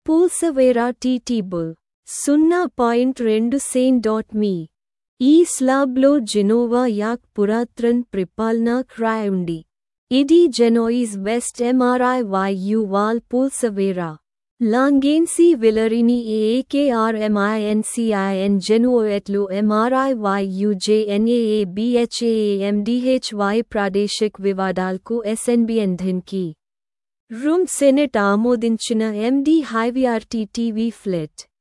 పూల్సవేరా టీటీ బుల్ సున్నా పాయింట్ రెండు సేన్ డాట్ మీ ఈ స్లాబ్లో జెనోవా యాక్ పురాత్రన్ ప్రిపాల్నా క్రాయ్ ఉండి ఇది జెనోయిస్ వెస్ట్ ఎంఆర్ఐ వైయు వాల్ పూల్సవేరా లాంగేన్సీ విలరిని ఏకేఆర్ఎంఐఎన్సిఐఎన్ జెనుఓఎట్లు ఎంఆర్ఐ వైయుజేఎన్ఏఏ బిహెచ్ఏఎండిహెచ్వై ప్రాదేశిక్ వివాదాలకు ఎస్ఎన్బిఎన్ కి రూమ్ సెనెట్ ఆమోదించిన ఎండి హైవిఆర్టీ టీవీ ఫ్లెట్